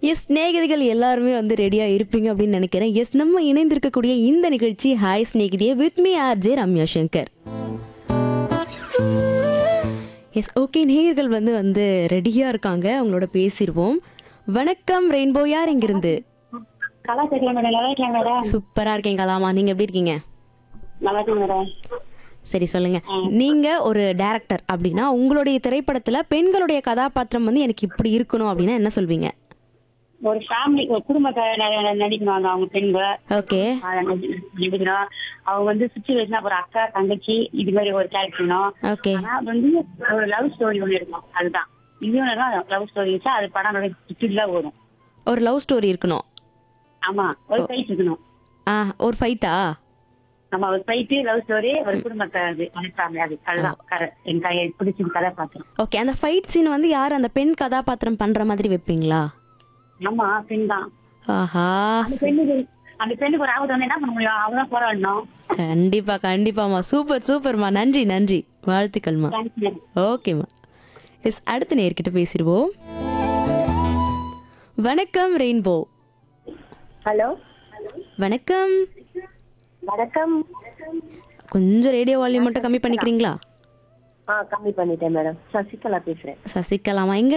S ஸ்நேகிதிகள் எல்லாருமே வந்து ரெடியாக இருப்பீங்க அப்படின்னு நினைக்கிறேன் எஸ் நம்ம இணைந்திருக்கக்கூடிய இந்த நிகழ்ச்சி ஹாய் ஸ்நேகிதியே with me R J Ramya Shankar yes okay நேயர்கள் வந்து வந்து ரெடியாக இருக்காங்க அவங்களோட பேசிடுவோம் வணக்கம் ரெயின்போ யார் எங்கிருந்து கலா தெரியல மேடம் நல்லா இருக்கேன் மேடம் சூப்பராக இருக்கேன் கலாமா நீங்கள் எப்படி இருக்கீங்க நல்லா இருக்கேன் மேடம் சரி சொல்லுங்க நீங்க ஒரு டைரக்டர் அப்படின்னா உங்களுடைய திரைப்படத்துல பெண்களுடைய கதாபாத்திரம் வந்து எனக்கு இப்படி இருக்கணும் அப்படின்னா என்ன சொல்வீங்க ஒரு ஃபேமிலி ஒரு குடும்பத்தை ந- நடிக்கணும் அந்த அவங்க பெண்கள் ஓகே அதை நடி- நடிக்கணும் அவங்க வந்து சுச்சுவேஷன் ஒரு அக்கா தங்கச்சி இது மாதிரி ஒரு கேரக்டர்ணும் ஓகே ஆனா வந்து ஒரு லவ் ஸ்டோரி ஒண்ணு இருக்கும் அதுதான் இன்னொன்னு லவ் ஸ்டோரி வச்சா அது படம் சுற்றில வரும் ஒரு லவ் ஸ்டோரி இருக்கணும் ஆமா ஒரு ஃபைட் இருக்கணும் ஆ ஒரு ஃபைட்டா நம்ம ஒரு ஃபைட்டு லவ் ஸ்டோரி ஒரு குடும்பத்தை அது அனுப்பாங்க அது அதுதான் கரை என் கையை பிடிச்சி கதை பார்த்தோம் ஓகே அந்த ஃபைட் சீன் வந்து யார் அந்த பெண் கதாபாத்திரம் பண்ற மாதிரி வைப்பீங்களா ஆமா பெண் தான் ஆஹா அந்த பெண்ணுக்கு அந்த பெண்ணுக்கு ஒரு ஆபத்து வந்து என்ன பண்ண முடியும் அவதான் போராடணும் கண்டிப்பா கண்டிப்பாம்மா சூப்பர் சூப்பர்மா நன்றி நன்றி வாழ்த்துக்கள்மா தேங்க்ஸ் மேடம் ஓகேம்மா எஸ் அடுத்த நேர்கிட்ட பேசிடுவோம் வணக்கம் ரெயின்போ ஹலோ வணக்கம் வணக்கம் கொஞ்சம் ரேடியோ வால்யூம் மட்டும் கம்மி பண்ணிக்கிறீங்களா ஆ கம்மி பண்ணிட்டேன் மேடம் சசிகலா பேசுறேன் சசிகலாமா எங்க